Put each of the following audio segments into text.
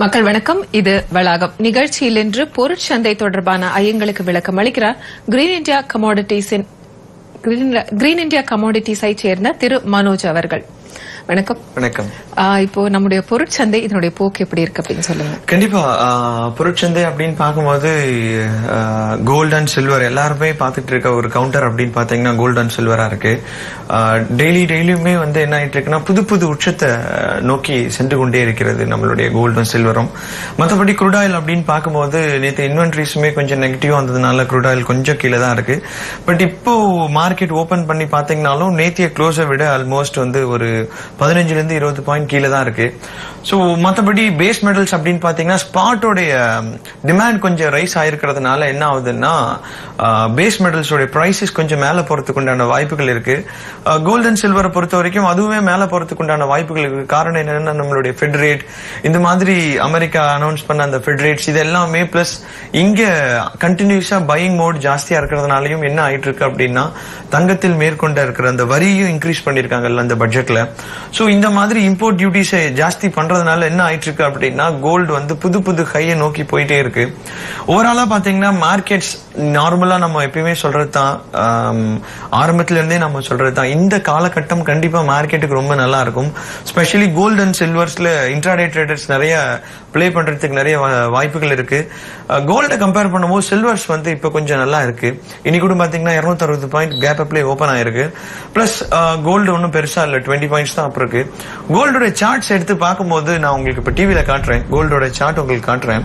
மக்கள் வணக்கம் இது வளாகம் நிகழ்ச்சியில் இன்று பொருட்சந்தை தொடர்பான ஐயங்களுக்கு விளக்கம் அளிக்கிறார் கிரீன் இந்தியா கமாடிட்டிஸின் கிரீன் இந்தியா கமாடிட்டிஸை சேர்ந்த திரு மனோஜ் அவர்கள் வணக்கம் வணக்கம் ஆ, இப்போ நம்முடைய பொருட்சந்தை இதனுடைய போக்கு எப்படி இருக்கு அப்படின்னு சொல்லுங்க கண்டிப்பா ஆஹ், பொருட்சந்தை அப்படின்னு பார்க்கும்போது கோல்ட் அண்ட் சில்வர் எல்லாருமே பார்த்துட்டு இருக்க ஒரு கவுண்டர் அப்படின்னு பார்த்தீங்கன்னா கோல்ட் அண்ட் சில்வரா இருக்கு டெய்லி டெய்லியுமே வந்து என்ன ஆயிட்டு இருக்குன்னா புது புது உச்சத்தை நோக்கி சென்று கொண்டே இருக்கிறது நம்மளுடைய கோல்டும் சில்வரும் மற்றபடி குரூடாயில் அப்படின்னு பார்க்கும்போது நேற்று இன்வென்ட்ரிஸுமே கொஞ்சம் நெகட்டிவா வந்ததுனால குரூடாயில் கொஞ்சம் கீழே தான் இருக்கு பட் இப்போ மார்க்கெட் ஓபன் பண்ணி பார்த்தீங்கன்னாலும் நேத்திய க்ளோஸை விட ஆல்மோஸ்ட் வந்து ஒரு பதினஞ்சுல இருந்து இருபது பாயிண்ட் கீழே தான் இருக்கு ஸோ மற்றபடி பேஸ் மெட்டல்ஸ் அப்படின்னு பார்த்தீங்கன்னா ஸ்பாட்டோடைய டிமாண்ட் கொஞ்சம் ரைஸ் ஆயிருக்கிறதுனால என்ன ஆகுதுன்னா பேஸ் மெட்டல்ஸோட ப்ரைஸஸ் கொஞ்சம் மேலே போறதுக்கு உண்டான வாய்ப்புகள் இருக்கு கோல்ட் அண்ட் சில்வரை பொறுத்த வரைக்கும் அதுவுமே மேலே போறதுக்கு உண்டான வாய்ப்புகள் இருக்கு காரணம் என்னன்னா நம்மளுடைய ஃபெட் ரேட் இந்த மாதிரி அமெரிக்கா அனௌன்ஸ் பண்ண அந்த ஃபெட் ரேட்ஸ் இது எல்லாமே பிளஸ் இங்க கண்டினியூஸா பையிங் மோட் ஜாஸ்தியா இருக்கிறதுனாலயும் என்ன ஆயிட்டு இருக்கு அப்படின்னா தங்கத்தில் மேற்கொண்ட இருக்கிற அந்த வரியும் இன்க்ரீஸ் பண்ணிருக்காங்கல்ல அந்த பட்ஜெட்ல சோ இந்த மாதிரி இம்போர்ட் டியூட்டிஸை ஜாஸ்தி பண்றதுனால என்ன ஆயிட்டு இருக்கு அப்படின்னா கோல்டு வந்து புது புது ஹையை நோக்கி போயிட்டே இருக்கு ஓவராலா பாத்தீங்கன்னா மார்க்கெட்ஸ் நார்மலா நம்ம எப்பயுமே சொல்றது தான் ஆரம்பத்துல இருந்தே நம்ம சொல்றது தான் இந்த காலகட்டம் கண்டிப்பா மார்க்கெட்டுக்கு ரொம்ப நல்லா இருக்கும் ஸ்பெஷலி கோல்டு அண்ட் சில்வர்ஸ்ல இன்ட்ராடே ட்ரேடர்ஸ் நிறைய ப்ளே பண்றதுக்கு நிறைய வா- வாய்ப்புகள் இருக்கு கோல்டை கம்பேர் பண்ணும்போது சில்வர்ஸ் வந்து இப்போ கொஞ்சம் நல்லா இருக்கு இன்னைக்கு கூட பாத்தீங்கன்னா 260 அறுபது பாயிண்ட் கேப் அப்ளே ஓப்பன் ஆயிருக்கு பிளஸ் கோல்டு ஒன்றும் பெருசா இல்ல டுவெண்ட்டி பாயிண்ட்ஸ் தான் அப்புறம் இருக்கு கோல்டோட சார்ட்ஸ் எடுத்து பார்க்கும்போது நான் உங்களுக்கு இப்போ டிவியில காட்டுறேன் கோல்டோட சார்ட் உங்களுக்கு காட்டுறேன்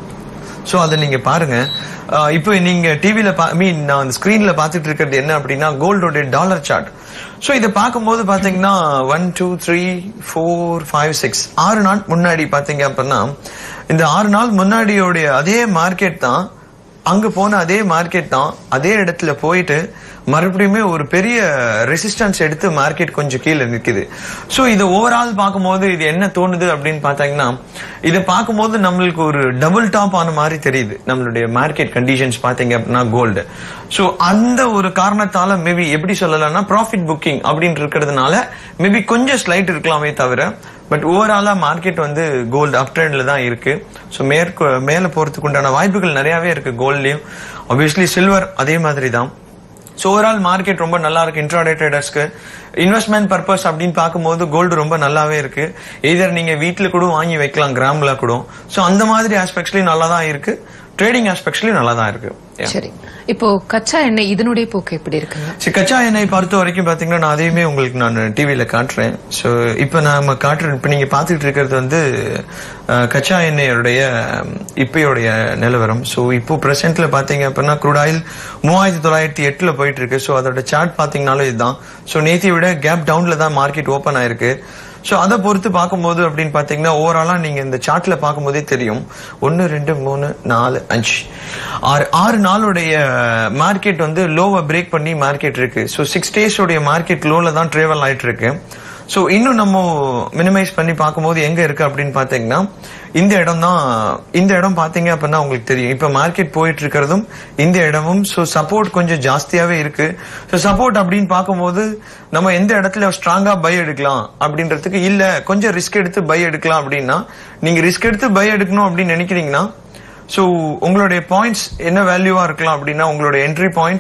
சோ அதை நீங்க பாருங்க அஹ் இப்போ நீங்க டிவில மீன் நான் அந்த ஸ்கிரீன்ல பாத்துட்டு இருக்கிறது என்ன அப்படின்னா கோல்டோட டாலர் சார்ட் சோ இதை பார்க்கும்போது பாத்தீங்கன்னா one two three four five six ஆறு நாள் முன்னாடி பாத்தீங்க அப்படின்னா இந்த ஆறு நாள் முன்னாடியோடைய அதே மார்க்கெட் தான் அங்க போன அதே மார்க்கெட் தான் அதே இடத்துல போயிட்டு மறுபடியுமே ஒரு பெரிய ரெசிஸ்டன்ஸ் எடுத்து மார்க்கெட் கொஞ்சம் கீழே நிக்குது சோ இது ஓவரால் பார்க்கும்போது இது என்ன தோணுது அப்படின்னு பாத்தீங்கன்னா இதை பார்க்கும்போது நம்மளுக்கு ஒரு டபுள் டாப் ஆன மாதிரி தெரியுது நம்மளுடைய மார்க்கெட் கண்டிஷன்ஸ் பாத்தீங்க அப்படின்னா கோல்டு சோ அந்த ஒரு காரணத்தால மேபி எப்படி சொல்லலாம்னா ப்ராஃபிட் புக்கிங் அப்படின்னு இருக்கிறதுனால மேபி கொஞ்சம் ஸ்லைட் இருக்கலாமே தவிர பட் ஓவராலா மார்க்கெட் வந்து கோல்டு அப் ட்ரெண்ட்ல தான் இருக்கு ஸோ மேற்கு மேல போறதுக்கு உண்டான வாய்ப்புகள் நிறையவே இருக்கு கோல்ட்லயும் obviously சில்வர் அதே மாதிரி தான் ஸோ ஓவரால் மார்க்கெட் ரொம்ப நல்லா இருக்கு இன்ட்ராடே ட்ரேடர்ஸ்க்கு இன்வெஸ்ட்மெண்ட் பர்பஸ் அப்படின்னு பார்க்கும்போது கோல்டு ரொம்ப நல்லாவே இருக்கு எதர் நீங்க வீட்டில் கூட வாங்கி வைக்கலாம் கிராம்ல கூட ஸோ அந்த மாதிரி ஆஸ்பெக்ட்ஸ்லயும் நல்லா தான் இருக்கு ட்ரேடிங் ஆஸ்பெக்ட்ஸ்லயும் நல்லா தான் இருக்கு Yeah. சரி இப்போ கச்சா எண்ணெய் இதனுடைய போக்கு எப்படி இருக்குங்க சரி கச்சா எண்ணெய் பொறுத்த வரைக்கும் பாத்தீங்கன்னா நான் அதையுமே உங்களுக்கு நான் டிவியில காட்டுறேன் ஸோ இப்போ நாம காட்டுறேன் இப்போ நீங்க பாத்துட்டு இருக்கிறது வந்து அஹ், கச்சா எண்ணெயோடைய அஹ், இப்பயோடைய நிலவரம் ஸோ இப்போ பிரசன்ட்ல பாத்தீங்க அப்படின்னா crude oil மூவாயிரத்தி தொள்ளாயிரத்தி எட்டுல போயிட்டு இருக்கு ஸோ அதோட சார்ட் பாத்தீங்கன்னாலும் இதுதான் ஸோ நேத்தியை விட கேப் டவுன்ல தான் மார்க்கெட் ஓப்பன் ஆயிருக்கு ஸோ அதை பொறுத்து பார்க்கும்போது அப்படின்னு பார்த்தீங்கன்னா ஓவராலா நீங்க இந்த சார்ட்ல பார்க்கும்போதே தெரியும் ஒன்று ரெண்டு மூணு நாலு அஞ்சு ஆறு ஆறு நாளுடைய மார்க்கெட் வந்து லோவை பிரேக் பண்ணி மார்க்கெட் இருக்கு ஸோ சிக்ஸ் டேஸ் உடைய மார்க்கெட் லோல தான் ட்ரேவல் ஆயிட்டு இருக்கு ஸோ இன்னும் நம்ம மினிமைஸ் பண்ணி பார்க்கும்போது எங்க இருக்கு அப்படின்னு பார்த்தீங்கன்னா இந்த இடம் தான் இந்த இடம் பார்த்தீங்க அப்படின்னா உங்களுக்கு தெரியும் இப்போ மார்க்கெட் போயிட்டு இருக்கிறதும் இந்த இடமும் ஸோ சப்போர்ட் கொஞ்சம் ஜாஸ்தியாவே இருக்கு ஸோ சப்போர்ட் அப்படின்னு பார்க்கும்போது நம்ம எந்த இடத்துல ஸ்ட்ராங்கா பை எடுக்கலாம் அப்படின்றதுக்கு இல்ல கொஞ்சம் ரிஸ்க் எடுத்து பை எடுக்கலாம் அப்படின்னா நீங்க ரிஸ்க் எடுத்து பை எடுக்கணும் அப்படின்னு நினைக்கிறீங்கன்னா ஸோ உங்களுடைய பாயிண்ட்ஸ் என்ன வேல்யூவா இருக்கலாம் அப்படின்னா உங்களுடைய என்ட்ரி பாயிண்ட்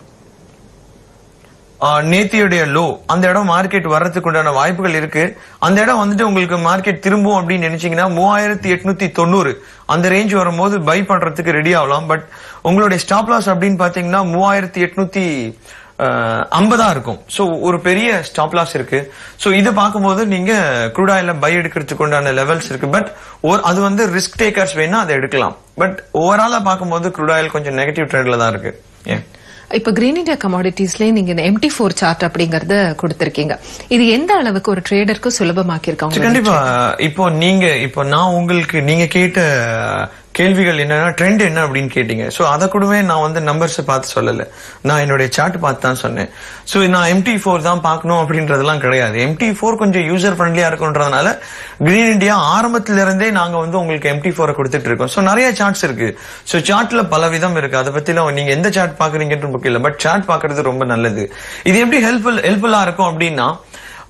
நேத்தியுடைய லோ அந்த இடம் மார்க்கெட் வர்றதுக்கு உண்டான வாய்ப்புகள் இருக்கு அந்த இடம் வந்துட்டு உங்களுக்கு மார்க்கெட் திரும்பும் அப்படின்னு நினைச்சீங்கன்னா மூவாயிரத்தி எட்நூத்தி தொண்ணூறு அந்த ரேஞ்ச் வரும்போது பை பண்றதுக்கு ரெடி ஆகலாம் பட் உங்களுடைய ஸ்டாப் லாஸ் அப்படின்னு பாத்தீங்கன்னா மூவாயிரத்தி எட்நூத்தி ஐம்பதா இருக்கும் சோ ஒரு பெரிய ஸ்டாப் லாஸ் இருக்கு சோ இதை பார்க்கும்போது நீங்க crude oil பை எடுக்கிறதுக்கு உண்டான லெவல்ஸ் இருக்கு பட் அது வந்து ரிஸ்க் டேக்கர்ஸ் வேணா அதை எடுக்கலாம் பட் ஓவராலா பார்க்கும்போது crude oil கொஞ்சம் நெகட்டிவ் ட்ரெண்ட்ல தான் இருக்கு ஏன் இப்ப கிரீன் இந்தியா கமாடிட்டிஸ்லயே நீங்க இந்த எம்டி ஃபோர் சார்ட் அப்படிங்கறத கொடுத்திருக்கீங்க இது எந்த அளவுக்கு ஒரு ட்ரேடருக்கு சுலபமாக்கி சரி, இருக்காங்க கண்டிப்பா இப்போ நீங்க இப்போ நான் உங்களுக்கு நீங்க கேட்ட கேள்விகள் என்னன்னா ட்ரெண்ட் என்ன அப்படின்னு கேட்டீங்க சோ அத கூடவே நான் வந்து நம்பர்ஸ் பார்த்து சொல்லல நான் என்னுடைய சார்ட் பார்த்து தான் சொன்னேன் சோ நான் எம்டி ஃபோர் தான் பார்க்கணும் அப்படின்றதெல்லாம் கிடையாது எம்டி ஃபோர் கொஞ்சம் யூசர் ஃப்ரெண்ட்லியா இருக்குன்றதுனால கிரீன் இந்தியா ஆரம்பத்துல இருந்தே நாங்க வந்து உங்களுக்கு எம்டி ஃபோரை கொடுத்துட்டு இருக்கோம் சோ நிறைய சார்ட்ஸ் இருக்கு சோ சார்ட்ல பல விதம் இருக்கு அதை பத்திலாம் நீங்க எந்த சார்ட் பாக்குறீங்கன்னு முக்கியம் இல்ல பட் சார்ட் பாக்குறது ரொம்ப நல்லது இது எப்படி ஹெல்ப்ஃபுல் ஹெல்ப்ஃபுல்லா இருக்கும் அப்படின்னா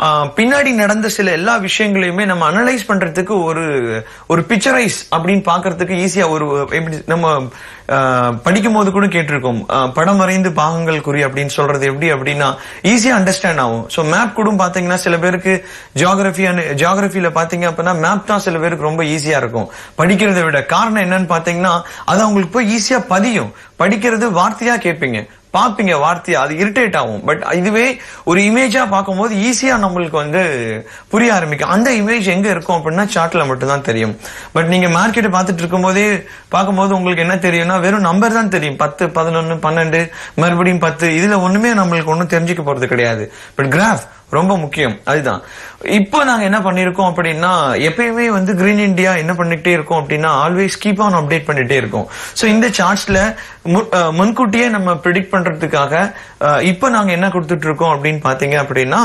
ஆஹ், பின்னாடி நடந்த சில எல்லா விஷயங்களையுமே நம்ம அனலைஸ் பண்றதுக்கு ஒரு ஒரு பிக்சரைஸ் அப்படின்னு பாக்குறதுக்கு ஈஸியா ஒரு எப்படி நம்ம ஆஹ், படிக்கும் போது கூட கேட்டிருக்கோம் ஆஹ், படம் வரைந்து பாகங்கள் குறி அப்படின்னு சொல்றது எப்படி அப்படின்னா ஈஸியா அண்டர்ஸ்டாண்ட் ஆகும் சோ மேப் கூட பாத்தீங்கன்னா சில பேருக்கு ஜியாகிரபி ஜியாகிரபில பாத்தீங்க அப்படின்னா மேப் தான் சில பேருக்கு ரொம்ப ஈஸியா இருக்கும் படிக்கிறதை விட காரணம் என்னன்னு பாத்தீங்கன்னா அது அவங்களுக்கு போய் ஈஸியா பதியும் படிக்கிறது வார்த்தையா கேட்பீங்க பாப்பீங்க வார்த்தையா அது இரிட்டேட் ஆகும் பட் இதுவே ஒரு இமேஜா பார்க்கும்போது ஈஸியா நம்மளுக்கு வந்து புரிய ஆரம்பிக்கும் அந்த இமேஜ் எங்க இருக்கும் அப்படின்னா சார்ட்ல மட்டும் தான் தெரியும் பட் நீங்க மார்க்கெட் பார்த்துட்டு இருக்கும்போதே பார்க்கும்போது உங்களுக்கு என்ன தெரியும்னா வெறும் நம்பர் தான் தெரியும் பத்து பதினொன்னு பன்னெண்டு மறுபடியும் பத்து இதுல ஒண்ணுமே நம்மளுக்கு ஒண்ணும் தெரிஞ்சுக்க போறது கிடையாது பட் கிராஃப் ரொம்ப முக்கியம் அதுதான் இப்போ நாங்க என்ன பண்ணிருக்கோம் அப்படின்னா எப்பயுமே வந்து கிரீன் இந்தியா என்ன பண்ணிட்டே இருக்கோம் அப்படின்னா ஆல்வேஸ் கீப் ஆன் அப்டேட் பண்ணிட்டே இருக்கோம் சோ இந்த சார்ட்ஸ்ல முன்கூட்டியே நம்ம ப்ரிடிக்ட் பண்றதுக்காக அஹ், இப்போ நாங்க என்ன கொடுத்துட்டு இருக்கோம் அப்படின்னு பாத்தீங்க அப்படின்னா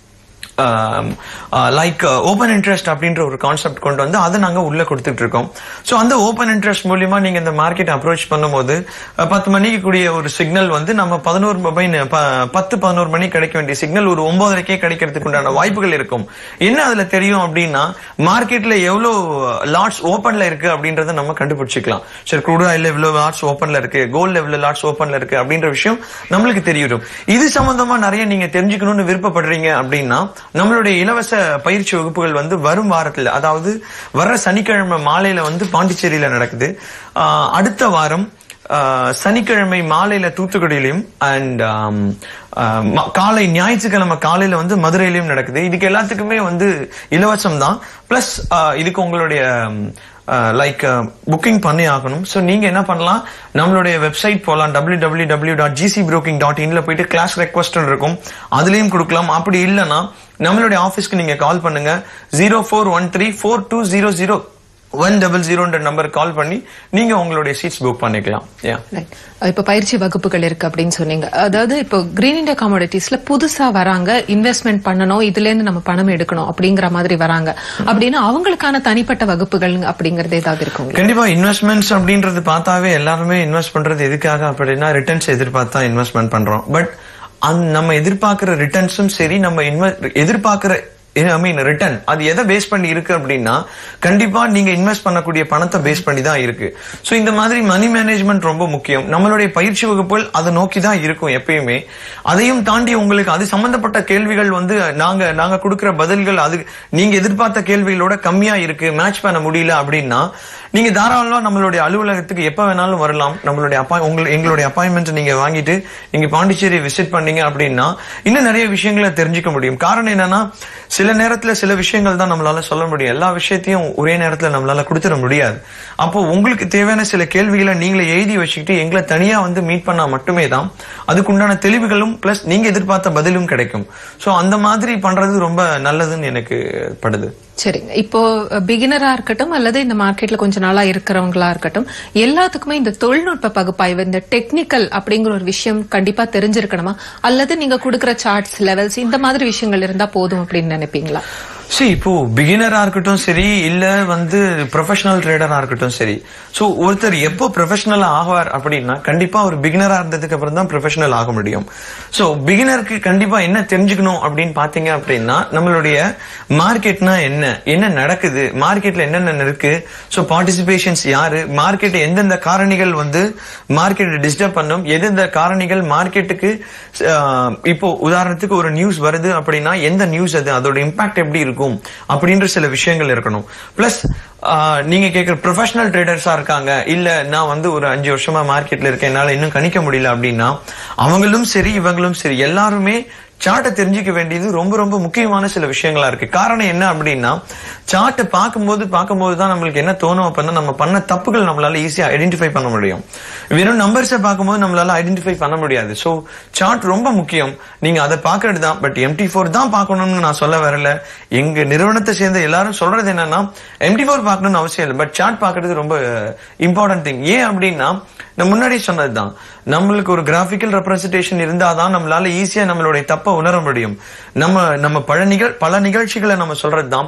லைக் ஓபன் இன்ட்ரெஸ்ட் அப்படின்ற ஒரு கான்செப்ட் கொண்டு வந்து அதை நாங்க உள்ள கொடுத்துட்டு இருக்கோம் சோ அந்த ஓபன் இன்ட்ரெஸ்ட் மூலியமா நீங்க இந்த மார்க்கெட் அப்ரோச் பண்ணும்போது அஹ், பத்து மணிக்கு கூடிய ஒரு சிக்னல் வந்து நம்ம பதினோரு மொபைல் பத்து பதினோரு மணி கிடைக்க வேண்டிய சிக்னல் ஒரு ஒன்பதரைக்கே கிடைக்கிறதுக்கு உண்டான வாய்ப்புகள் இருக்கும் என்ன அதுல தெரியும் அப்படின்னா மார்க்கெட்ல எவ்வளவு லாட்ஸ் ஓபன்ல இருக்கு அப்படின்றத நம்ம கண்டுபிடிச்சிக்கலாம் சரி குரூட் ஆயில் எவ்வளவு லாட்ஸ் ஓபன்ல இருக்கு கோல்ட் எவ்வளவு லாட்ஸ் ஓபன்ல இருக்கு அப்படின்ற விஷயம் நம்மளுக்கு தெரியும் இது சம்பந்தமா நிறைய நீங்க தெரிஞ்சுக்கணும்னு விருப்பப்படுறீங்க அப்படின்னா நம்மளுடைய இலவச பயிற்சி வகுப்புகள் வந்து வரும் வாரத்துல அதாவது வர்ற சனிக்கிழமை மாலையில வந்து பாண்டிச்சேரியில நடக்குது ஆஹ் அடுத்த வாரம் ஆஹ் சனிக்கிழமை மாலையில தூத்துக்குடியிலையும் அண்ட் காலை ஞாயிற்றுக்கிழமை காலையில வந்து மதுரையிலையும் நடக்குது இதுக்கு எல்லாத்துக்குமே வந்து இலவசம் தான் பிளஸ் இதுக்கு உங்களுடைய லைக் புக்கிங் பண்ணி ஆகணும் ஸோ நீங்க என்ன பண்ணலாம் நம்மளுடைய வெப்சைட் போகலாம் W W W dot GC broking dot இன்ல போயிட்டு கிளாஸ் ரெக்வஸ்ட் இருக்கும் அதுலயும் கொடுக்கலாம் அப்படி இல்லைன்னா நம்மளுடைய ஆஃபீஸ்க்கு நீங்க கால் பண்ணுங்க zero four one three four two zero zero one double ஜீரோன்ற நம்பர் கால் பண்ணி நீங்க உங்களுடைய சீட்ஸ் புக் பண்ணிக்கலாம் yeah. Right. இப்ப பயிற்சி வகுப்புகள் இருக்கு அப்படின்னு சொன்னீங்க அதாவது இப்போ கிரீன் இந்தியா கமோடிட்டிஸ்ல புதுசா வராங்க இன்வெஸ்ட்மெண்ட் பண்ணணும் இதுல இருந்து நம்ம பணம் எடுக்கணும் அப்படிங்கிற மாதிரி வராங்க அப்படின்னா அவங்களுக்கான தனிப்பட்ட வகுப்புகள் அப்படிங்கறது ஏதாவது இருக்குங்க கண்டிப்பா இன்வெஸ்ட்மெண்ட்ஸ் அப்படின்றது பார்த்தாவே எல்லாருமே இன்வெஸ்ட் பண்றது எதுக்காக அப்படின்னா ரிட்டர்ன்ஸ் எதிர்பார்த்து தான் இன்வெஸ்ட்மெண்ட் பண்றோம் பட் நம்ம எதிர்பார்க்கிற ரிட்டர்ன்ஸும் சரி நம்ம இன்வெஸ்ட் எதிர்பார்க்கிற ஐ மீன் ரிட்டர்ன் அது எதை பேஸ் பண்ணி இருக்கு அப்படின்னா கண்டிப்பா நீங்க இன்வெஸ்ட் பண்ணக்கூடிய பணத்தை பேஸ் பண்ணி தான் இருக்கு சோ இந்த மாதிரி மணி மேனேஜ்மெண்ட் ரொம்ப முக்கியம் நம்மளுடைய பயிற்சி வகுப்புகள் அதை நோக்கி தான் இருக்கும் எப்பயுமே அதையும் தாண்டி உங்களுக்கு அது சம்பந்தப்பட்ட கேள்விகள் வந்து நாங்க நாங்க கொடுக்கிற பதில்கள் அது நீங்க எதிர்பார்த்த கேள்விகளோட கம்மியா இருக்கு மேட்ச் பண்ண முடியல அப்படின்னா நீங்க தாராளமா நம்மளுடைய அலுவலகத்துக்கு எப்ப வேணாலும் வரலாம் நம்மளுடைய அப்பா உங்க எங்களுடைய அப்பாயின்மெண்ட் நீங்க வாங்கிட்டு நீங்க பாண்டிச்சேரி விசிட் பண்ணீங்க அப்படின்னா இன்னும் நிறைய விஷயங்களை தெரிஞ்சுக்க முடியும் காரணம் என்னன்னா சில நேரத்துல சில விஷயங்கள் தான் நம்மளால சொல்ல முடியும் எல்லா விஷயத்தையும் ஒரே நேரத்துல நம்மளால கொடுத்துட முடியாது அப்போ உங்களுக்கு தேவையான சில கேள்விகளை நீங்களே எழுதி வச்சுக்கிட்டு எங்களை தனியா வந்து மீட் பண்ணா மட்டுமே தான் அதுக்குண்டான தெளிவுகளும் பிளஸ் நீங்க எதிர்பார்த்த பதிலும் கிடைக்கும் சோ அந்த மாதிரி பண்றது ரொம்ப நல்லதுன்னு எனக்கு படுது சரிங்க இப்போ பிகினரா இருக்கட்டும் அல்லது இந்த மார்க்கெட்ல கொஞ்ச நாளா இருக்கிறவங்களா இருக்கட்டும் எல்லாத்துக்குமே இந்த தொழில்நுட்ப பகுப்பாய்வு இந்த டெக்னிக்கல் அப்படிங்கிற ஒரு விஷயம் கண்டிப்பா தெரிஞ்சிருக்கணுமா அல்லது நீங்க கொடுக்கிற சார்ட்ஸ் லெவல்ஸ் இந்த மாதிரி விஷயங்கள் இருந்தா போதும் அப்படின்னு நினைப்பீங்களா சரி இப்போ பிகினரா இருக்கட்டும் சரி இல்ல வந்து ப்ரொஃபஷனல் ட்ரேடரா இருக்கட்டும் சரி சோ ஒருத்தர் எப்போ ப்ரொஃபஷனல் ஆவார் அப்படின்னா கண்டிப்பா ஒரு பிகினரா இருந்ததுக்கு அப்புறம் தான் ப்ரொஃபஷனல் ஆக முடியும் சோ பிகினருக்கு கண்டிப்பா என்ன தெரிஞ்சுக்கணும் அப்படின்னு பாத்தீங்க அப்படின்னா நம்மளுடைய மார்க்கெட்னா என்ன என்ன நடக்குது மார்க்கெட்ல என்னென்ன இருக்கு சோ பார்ட்டிசிபேஷன்ஸ் யாரு மார்க்கெட் எந்தெந்த காரணிகள் வந்து மார்க்கெட்டை டிஸ்டர்ப் பண்ணும் எந்தெந்த காரணிகள் மார்க்கெட்டுக்கு இப்போ உதாரணத்துக்கு ஒரு நியூஸ் வருது அப்படின்னா எந்த நியூஸ் அது அதோட இம்பாக்ட் எப்படி இருக்கும் அப்படின்ற சில விஷயங்கள் இருக்கணும் பிளஸ் நீங்க கேக்குற ப்ரொஃபஷனல் ட்ரேடர்ஸா இருக்காங்க இல்ல நான் வந்து ஒரு அஞ்சு வருஷமா மார்க்கெட்ல இருக்கேன் என்னால இன்னும் கணிக்க முடியல அப்படின்னா அவங்களும் சரி இவங்களும் சரி எல்லாருமே சார்ட்டை தெரிஞ்சுக்க வேண்டியது ரொம்ப ரொம்ப முக்கியமான சில விஷயங்களா இருக்கு காரணம் என்ன அப்படின்னா சார்ட்டை பார்க்கும்போது பார்க்கும்போது தான் நம்மளுக்கு என்ன தோணும் அப்படின்னா நம்ம பண்ண தப்புகள் நம்மளால ஈஸியா ஐடென்டிஃபை பண்ண முடியும் வெறும் நம்பர்ஸை பார்க்கும்போது நம்மளால ஐடென்டிஃபை பண்ண முடியாது சோ சார்ட் ரொம்ப முக்கியம் நீங்க அதை பார்க்கறது தான் பட் எம்டி ஃபோர் தான் பார்க்கணும்னு நான் சொல்ல வரல எங்க நிறுவனத்தை சேர்ந்த எல்லாரும் சொல்றது என்னன்னா எம்டி ஃபோர் பார்க்கணும்னு அவசியம் இல்லை பட் சார்ட் பார்க்கறது ரொம்ப இம்பார்ட்டன்ட் திங் ஏன் அப்படின்னா நான் முன்னாடி சொன்னதுதான் நம்மளுக்கு ஒரு கிராபிக்கல் ரெப்ரசன்டேஷன் இருந்தாதான் நம்மளால ஈஸியா நம்மளுடைய தப்ப உணர முடியும் நம்ம நம்ம பல நிகழ் பல நிகழ்ச்சிகளை நம்ம சொல்றது தான்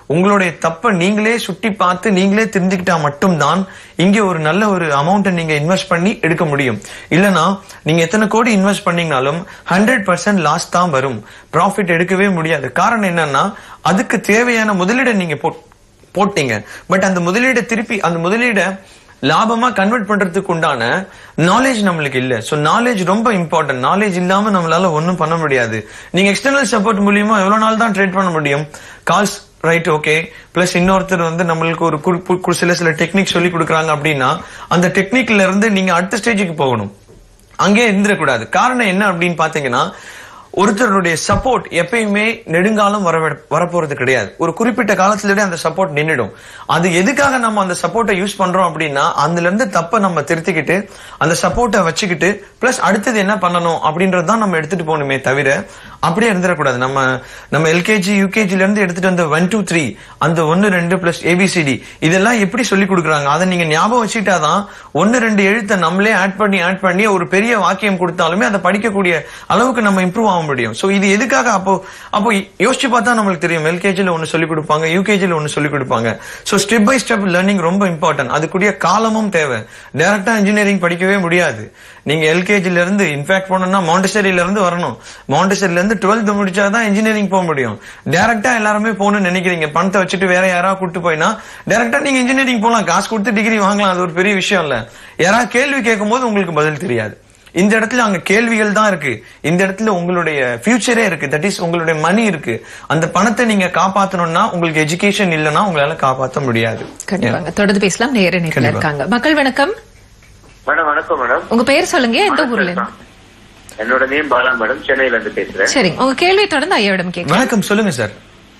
உங்களுடைய தப்ப நீங்களே சுட்டி பார்த்து நீங்களே தெரிஞ்சுக்கிட்டா மட்டும்தான் இங்க ஒரு நல்ல ஒரு அமௌண்ட்டை நீங்க இன்வெஸ்ட் பண்ணி எடுக்க முடியும் இல்லனா நீங்க எத்தனை கோடி இன்வெஸ்ட் பண்ணீங்கனாலும் ஹண்ட்ரட் பர்சன்ட் லாஸ் தான் வரும் ப்ராஃபிட் எடுக்கவே முடியாது காரணம் என்னன்னா அதுக்கு தேவையான முதலீடை நீங்க போட்- போட்டீங்க பட் அந்த முதலீடை திருப்பி அந்த முதலீடை லாபமா கன்வெர்ட் பண்றதுக்கு உண்டான நாலேஜ் நம்மளுக்கு இல்ல சோ நாலேஜ் ரொம்ப இம்பார்ட்டன்ட் நாலேஜ் இல்லாம நம்மளால ஒண்ணும் பண்ண முடியாது நீங்க எக்ஸ்டர்னல் சப்போர்ட் மூலியமா எவ்வளவு நாள் தான் ட்ரேட் பண்ண முடியும் கால்ஸ் ரைட் ஓகே பிளஸ் இன்னொருத்தர் வந்து நம்மளுக்கு ஒரு குறி- குறி- சில சில டெக்னிக் சொல்லி கொடுக்குறாங்க அப்படின்னா அந்த டெக்னிக்ல இருந்து நீங்க அடுத்த ஸ்டேஜுக்கு போகணும் அங்கே இருந்துடக்கூடாது காரணம் என்ன அப்படின்னு பாத்தீங்கன்னா ஒருத்தருடைய சப்போர்ட் எப்பயுமே நெடுங்காலம் வர வரப்போறது கிடையாது ஒரு குறிப்பிட்ட காலத்திலேயே அந்த சப்போர்ட் நின்னுடும் அது எதுக்காக நம்ம அந்த சப்போர்ட்டை யூஸ் பண்றோம் அப்படின்னா அதுல இருந்து தப்ப நம்ம திருத்திக்கிட்டு அந்த சப்போர்ட்டை வச்சுக்கிட்டு பிளஸ் அடுத்தது என்ன பண்ணணும் அப்படின்றது தான் நம்ம எடுத்துட்டு போகணுமே தவிர அப்படியே இருந்துடக்கூடாது நம்ம நம்ம எல்கேஜி யூகேஜில இருந்து எடுத்துட்டு வந்த ஒன் டூ த்ரீ அந்த ஒன்னு ரெண்டு பிளஸ் ஏபிசிடி இதெல்லாம் எப்படி சொல்லி கொடுக்குறாங்க அதை நீங்க ஞாபகம் வச்சுக்கிட்டாதான் ஒன்னு ரெண்டு எழுத்தை நம்மளே ஆட் பண்ணி ஆட் பண்ணி ஒரு பெரிய வாக்கியம் கொடுத்தாலுமே அதை படிக்கக்கூடிய அளவுக்கு நம்ம இம்ப்ரூவ் ஆக முடியும் சோ இது எதுக்காக அப்போ அப்போ யோசிச்சு பார்த்தா நம்மளுக்கு தெரியும் எல்கேஜில ஒன்னு சொல்லி கொடுப்பாங்க யூகேஜில ஒன்னு சொல்லி கொடுப்பாங்க so step by step learning ரொம்ப இம்பார்ட்டன்ட் அதுக்குரிய காலமும் தேவை டைரக்டா இன்ஜினியரிங் படிக்கவே முடியாது நீங்க எல்கேஜில இருந்து இன்ஃபேக்ட் போனோம்னா மாண்டசரியில இருந்து வரணும் மாண்டசரியில இருந்து டுவெல்த் முடிச்சாதான் இன்ஜினியரிங் போக முடியும் டைரக்டா எல்லாருமே போகணும்னு நினைக்கிறீங்க பணத்தை வச்சுட்டு வேற யாராவது கூட்டு போயினா டைரக்டா நீங்க இன்ஜினியரிங் போலாம் காசு கொடுத்து டிகிரி வாங்கலாம் அது ஒரு பெரிய விஷயம் இல்ல யாராவது கேள்வி கேட்கும் போது உங்களுக்கு பதில் தெரியாது இந்த இடத்துல அங்க கேள்விகள் தான் இருக்கு இந்த இடத்துல உங்களுடைய ஃபியூச்சரே இருக்கு தட் இஸ் உங்களுடைய மணி இருக்கு அந்த பணத்தை நீங்க காப்பாத்தணும்னா உங்களுக்கு எஜுகேஷன் இல்லைன்னா உங்களால காப்பாத்த முடியாது கண்டிப்பாங்க தொடர்ந்து பேசலாம் நேர நேரத்துல கண்டிப்பா. இருக்காங்க மக்கள் வணக்கம் மேடம் வணக்கம் மேடம் உங்க பெயர் சொல்லுங்க எந்த ஊர்ல இருந்து என்னோட நேம் பாலா மேடம் சென்னையில இருந்து பேசுறேன் சரிங்க உங்க கேள்வி தொடர்ந்து ஐயாவிடம் கேட்கலாம் வணக்கம் சொல்லுங்க சார்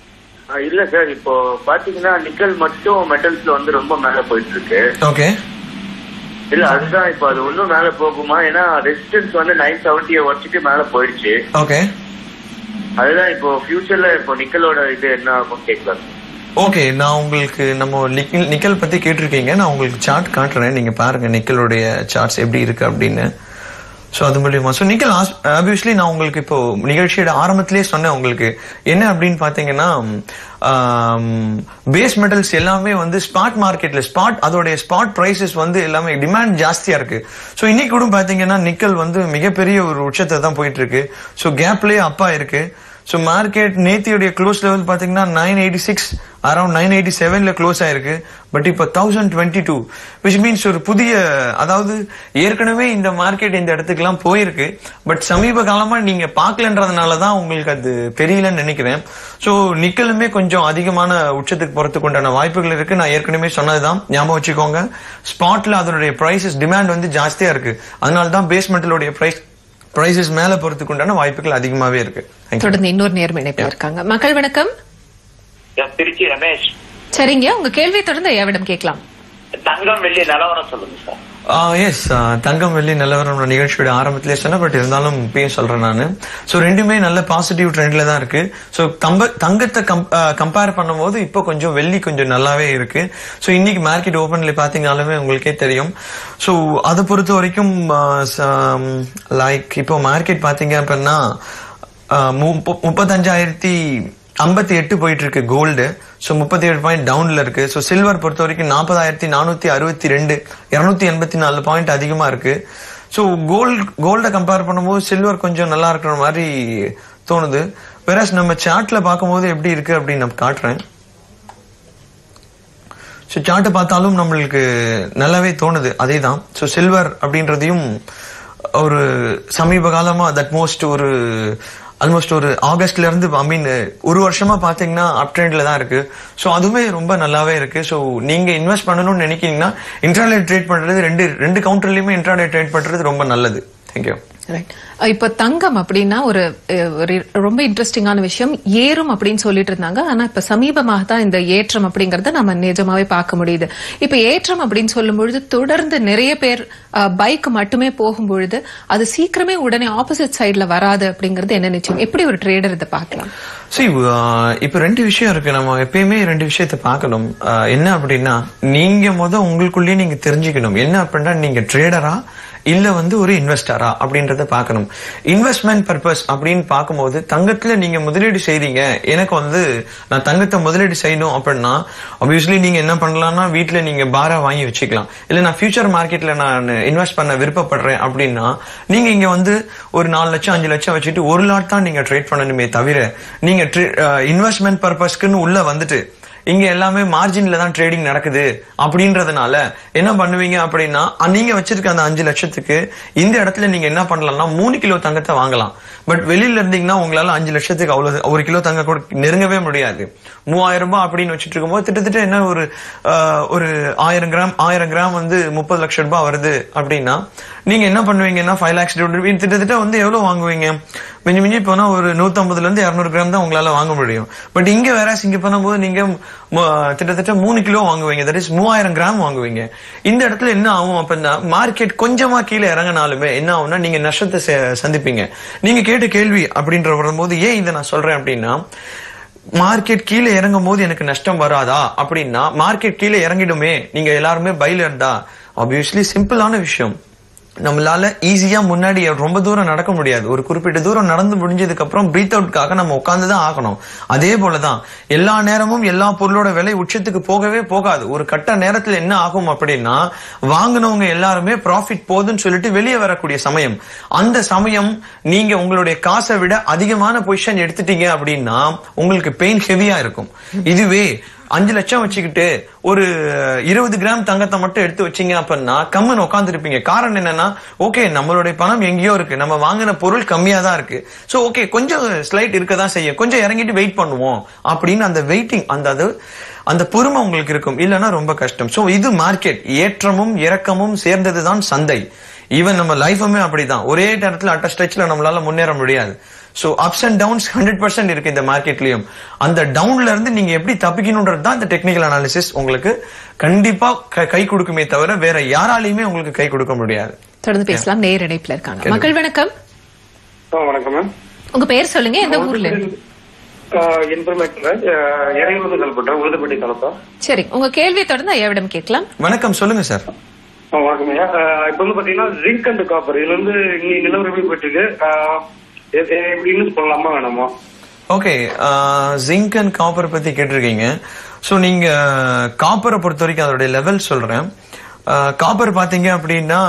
ஆ, இல்ல சார் இப்போ பாத்தீங்கன்னா நிக்கல் மட்டும் மெட்டல்ஸ்ல வந்து ரொம்ப மேல போயிட்டு இருக்கு ஓகே இல்ல அதுதான் இப்போ அது இன்னும் மேல போகுமா ஏன்னா ரெசிஸ்டன்ஸ் வந்து நைன் செவன்ட்டியை உடச்சிட்டு மேல போயிடுச்சு ஓகே அதுதான் இப்போ ஃபியூச்சர்ல இப்போ நிக்கலோட இது என்ன ஆகும் கேட்கலாம் ஓகே நான் உங்களுக்கு நம்ம நிக்கல் நிக்கல் பத்தி கேட்டிருக்கீங்க நான் உங்களுக்கு சார்ட் காட்டுறேன் நீங்க பாருங்க நிக்கலுடைய சார்ட்ஸ் எப்படி இருக்கு அப்படின்னு சோ அது மூலியமா சோ நிக்கல் ஆப்வியஸ்லி நான் உங்களுக்கு இப்போ நிகழ்ச்சியோட ஆரம்பத்திலேயே சொன்னேன் உங்களுக்கு என்ன அப்படின்னு பாத்தீங்கன்னா பேஸ் மெட்டல்ஸ் எல்லாமே வந்து ஸ்பாட் மார்க்கெட்ல ஸ்பாட் அதோடைய ஸ்பாட் பிரைசஸ் வந்து எல்லாமே டிமாண்ட் ஜாஸ்தியா இருக்கு சோ இன்னைக்கு கூட பாத்தீங்கன்னா நிக்கல் வந்து மிகப்பெரிய ஒரு உச்சத்தை தான் போயிட்டு இருக்கு சோ கேப்லயே அப்பா இருக்கு சோ மார்க்கெட் நேத்தியுடைய க்ளோஸ் லெவல் பாத்தீங்கன்னா nine eighty six around nine eighty செவன்ல க்ளோஸ் ஆயிருக்கு பட் இப்போ thousand twenty two which means ஒரு புதிய அதாவது ஏற்கனவே இந்த மார்க்கெட் இந்த இடத்துக்குலாம் போயிருக்கு பட் சமீப காலமா நீங்க பார்க்கலன்றதுனால தான் உங்களுக்கு அது தெரியலன்னு நினைக்கிறேன் சோ நிக்கலுமே கொஞ்சம் அதிகமான உச்சத்துக்கு போறதுக்கு உண்டான வாய்ப்புகள் இருக்கு நான் ஏற்கனவே சொன்னதுதான் ஞாபகம் வச்சுக்கோங்க ஸ்பாட்ல அதனுடைய பிரைசஸ் டிமாண்ட் வந்து ஜாஸ்தியா இருக்கு அதனால தான் பேஸ்மெண்டலுடைய பிரைஸ் பிரைசஸ் மேல போறதுக்கு உண்டான வாய்ப்புகள் அதிகமாவே இருக்கு Thank you. தொடர்ந்து இன்னொரு நேர்மை இணைப்பில் இருக்காங்க மக்கள் வணக்கம் திருச்சி ரமேஷ் சரிங்க உங்க கேள்வி தொடர்ந்து ஐயாவிடம் கேட்கலாம் தங்கம் வெள்ளி நிலவரம் சொல்லுங்க சார் எஸ் தங்கம் வெள்ளி நிலவரம் நான் நிகழ்ச்சியோட ஆரம்பத்திலே சொன்னேன் பட் இருந்தாலும் இப்பயும் சொல்றேன் நான் ஸோ ரெண்டுமே நல்ல பாசிட்டிவ் ட்ரெண்ட்ல தான் இருக்கு ஸோ தம்ப தங்கத்தை கம்பேர் பண்ணும்போது இப்போ கொஞ்சம் வெள்ளி கொஞ்சம் நல்லாவே இருக்கு ஸோ இன்னைக்கு மார்க்கெட் ஓப்பன்ல பாத்தீங்கன்னாலுமே உங்களுக்கே தெரியும் ஸோ அதை பொறுத்த வரைக்கும் லைக் இப்போ மார்க்கெட் பாத்தீங்க அப்படின்னா ஆஹ் முப்ப- முப்பத்தஞ்சாயிரத்தி ஐம்பத்தி எட்டு போயிட்டு இருக்கு கோல்டு ஸோ முப்பத்தி ஏழு பாயிண்ட் டவுன்ல இருக்கு ஸோ சில்வர் பொறுத்த வரைக்கும் நாற்பதாயிரத்தி நானூத்தி அறுபத்தி ரெண்டு இருநூத்தி எண்பத்தி நாலு பாயிண்ட் அதிகமா இருக்கு ஸோ கோல்டு கோல்டை கம்பேர் பண்ணும்போது சில்வர் கொஞ்சம் நல்லா இருக்கிற மாதிரி தோணுது வேற நம்ம சார்ட்ல பார்க்கும்போது எப்படி இருக்கு அப்படின்னு நான் காட்டுறேன் ஸோ சார்ட்டை பார்த்தாலும் நம்மளுக்கு நல்லாவே தோணுது அதே தான் ஸோ சில்வர் அப்படின்றதையும் ஒரு சமீப காலமா தட் மோஸ்ட் ஒரு ஆல்மோஸ்ட் ஒரு ஆகஸ்ட்ல இருந்து ஐ மீன் ஒரு வருஷமா பாத்தீங்கன்னா அப் ட்ரெண்ட்ல தான் இருக்கு ஸோ அதுவுமே ரொம்ப நல்லாவே இருக்கு ஸோ நீங்க இன்வெஸ்ட் பண்ணணும்னு நினைக்கிறீங்கன்னா இன்ட்ராடே ட்ரேட் பண்றது ரெண்டு ரெண்டு கவுண்டர்லயுமே இன்ட்ராடே ட்ரேட் பண்றது ரொம்ப நல்லது தேங்க்யூ ரைட் இப்ப தங்கம் அப்படின்னா ஒரு அஹ், ஒரு ரொம்ப இன்ட்ரெஸ்டிங்கான விஷயம் ஏறும் அப்படின்னு சொல்லிட்டு இருந்தாங்க ஆனா இப்ப சமீபமாக தான் இந்த ஏற்றம் அப்படிங்கறத நம்ம நிஜமாவே பார்க்க முடியுது இப்ப ஏற்றம் அப்படின்னு சொல்லும் பொழுது தொடர்ந்து நிறைய பேர் பைக் மட்டுமே போகும் பொழுது அது சீக்கிரமே உடனே ஆப்போசிட் சைடுல வராது அப்படிங்கறது என்ன நிச்சயம் எப்படி ஒரு ட்ரேடர் இதை பார்க்கலாம் see uh, இப்ப ரெண்டு விஷயம் இருக்கு நம்ம எப்பயுமே ரெண்டு விஷயத்த பார்க்கணும் Uh, என்ன அப்படின்னா நீங்க முத உங்களுக்குள்ளேயே நீங்க தெரிஞ்சுக்கணும் என்ன அப்படின்னா நீங்க ட்ரேடரா இல்ல வந்து ஒரு இன்வெஸ்டரா அப்படின்றத பார்க்கணும் இன்வெஸ்ட்மெண்ட் பர்பஸ் அப்படின்னு பார்க்கும்போது தங்கத்துல நீங்க முதலீடு செய்றீங்க எனக்கு வந்து நான் தங்கத்தை முதலீடு செய்யணும் அப்படின்னா obviously நீங்க என்ன பண்ணலாம்னா வீட்ல நீங்க பாரா வாங்கி வச்சுக்கலாம் இல்ல நான் ஃபியூச்சர் மார்க்கெட்ல நான் இன்வெஸ்ட் பண்ண விருப்பப்படுறேன் அப்படின்னா நீங்க இங்க வந்து ஒரு நாலு லட்சம் அஞ்சு லட்சம் வச்சுட்டு ஒரு லாட் தான் நீங்க ட்ரேட் பண்ணணுமே தவிர நீங்க இன்வெஸ்ட்மெண்ட் பர்பஸ்க்குன்னு உள்ள வந்துட்டு இங்க எல்லாமே மார்ஜின்ல தான் ட்ரேடிங் நடக்குது அப்படின்றதுனால என்ன பண்ணுவீங்க அப்படின்னா அ, நீங்க வச்சிருக்க அந்த அஞ்சு லட்சத்துக்கு இந்த இடத்துல நீங்க என்ன பண்ணலாம்னா மூணு கிலோ தங்கத்தை வாங்கலாம் பட் வெளியில இருந்தீங்கன்னா உங்களால அஞ்சு லட்சத்துக்கு அவ்வளவு ஒரு கிலோ தங்கம் கூட நெருங்கவே முடியாது மூவாயிரம் ரூபாய் அப்படின்னு வச்சுட்டு இருக்கும்போது கிட்டத்தட்ட என்ன ஒரு ஆ, ஒரு ஆயிரம் கிராம் ஆயிரம் கிராம் வந்து முப்பது லட்சம் ரூபாய் வருது அப்படின்னா நீங்க என்ன பண்ணுவீங்கன்னா ஃபைவ் லேக்ஸ் கிட்டத்தட்ட வந்து எவ்வளவு வாங்குவீங்க மிஞ்சி மிஞ்சி போனா ஒரு நூத்தம்பதுல இருந்து இருநூறு கிராம் தான் உங்களால வாங்க முடியும் பட் இங்க வேற இங்க பண்ணும்போது நீங்க ம- கிட்டத்தட்ட மூணு கிலோ வாங்குவீங்க தட் இஸ் மூவாயிரம் கிராம் வாங்குவீங்க இந்த இடத்துல என்ன ஆகும் அப்படின்னா மார்க்கெட் கொஞ்சமா கீழே இறங்கினாலுமே என்ன ஆகும்னா நீங்க நஷ்டத்தை ச- சந்திப்பீங்க நீங்க கேட்ட கேள்வி அப்படின்ற வரும்போது ஏன் இதை நான் சொல்றேன் அப்படின்னா மார்க்கெட் கீழே இறங்கும் போது எனக்கு நஷ்டம் வராதா அப்படின்னா மார்க்கெட் கீழே இறங்கிடுமே நீங்க எல்லாருமே பைல இருந்தா ஆப்வியஸ்லி சிம்பிளான விஷயம் நம்மளால ஈஸியா முன்னாடி ரொம்ப தூரம் நடக்க முடியாது ஒரு குறிப்பிட்ட தூரம் நடந்து முடிஞ்சதுக்கு அப்புறம் பிரீத் அவுட்காக நம்ம உட்கார்ந்து தான் ஆகணும் அதே போலதான் எல்லா நேரமும் எல்லா பொருளோட விலை உச்சத்துக்கு போகவே போகாது ஒரு கட்ட நேரத்துல என்ன ஆகும் அப்படின்னா வாங்கினவங்க எல்லாருமே ப்ராஃபிட் போதுன்னு சொல்லிட்டு வெளியே வரக்கூடிய சமயம் அந்த சமயம் நீங்க உங்களுடைய காசை விட அதிகமான பொசிஷன் எடுத்துட்டீங்க அப்படின்னா உங்களுக்கு பெயின் ஹெவியா இருக்கும் இதுவே அஞ்சு லட்சம் வச்சுக்கிட்டு ஒரு இருபது கிராம் தங்கத்தை மட்டும் எடுத்து வச்சீங்க அப்படின்னா கம்முன்னு உட்காந்துருப்பீங்க காரணம் என்னன்னா ஓகே நம்மளுடைய பணம் எங்கேயோ இருக்கு நம்ம வாங்கின பொருள் கம்மியா தான் இருக்கு சோ ஓகே கொஞ்சம் ஸ்லைட் இருக்க தான் செய்யும் கொஞ்சம் இறங்கிட்டு வெயிட் பண்ணுவோம் அப்படின்னு அந்த வெயிட்டிங் அந்த அது அந்த பொறுமை உங்களுக்கு இருக்கும் இல்லைன்னா ரொம்ப கஷ்டம் சோ இது மார்க்கெட் ஏற்றமும் இறக்கமும் சேர்ந்ததுதான் சந்தை ஈவன் நம்ம லைஃபுமே அப்படிதான் ஒரே நேரத்துல அட்ட ஸ்ட்ரெச்ல நம்மளால முன்னேற முடியாது so ups and downs hundred percent இருக்கு இந்த மார்க்கெட்லயும் அந்த டவுன்ல இருந்து நீங்க எப்படி தப்பிக்கணும்ன்றது தான் இந்த டெக்னிக்கல் அனாலிசிஸ் உங்களுக்கு கண்டிப்பா க- கை கொடுக்குமே தவிர வேற யாராலையுமே உங்களுக்கு கை கொடுக்க முடியாது தொடர்ந்து பேசலாம் நேர் இணைப்புல இருக்காங்க மக்கள் வணக்கம் ஆ, வணக்கம் மேம் உங்க பெயர் சொல்லுங்க எந்த ஊர்ல இருந்து இன்ஃபர்மேஷன் இறையூர்ந்து கால் பண்றேன் உழுதுபட்டி தாலுக்கா சரி உங்க கேள்வியை தொடர்ந்து ஐயாவிடம் கேட்கலாம் வணக்கம் சொல்லுங்க சார் ஆ, வணக்கம் ஐயா ஆ, இப்ப வந்து பாத்தீங்கன்னா ஜிங்க் அண்ட் காப்பர் இதுல வந்து இங்க நிலவரம் போயிட்டு இருக்கு ஆ, எ- எ- எப்படின்னு சொல்லலாமா வேணாமா ஓகே ஜிங்க் அண்ட் காப்பர் பத்தி கேட்டிருக்கீங்க ஸோ நீங்க காப்பரை பொறுத்த வரைக்கும் அதோடைய லெவல் சொல்றேன் காப்பர் பாத்தீங்க அப்படின்னா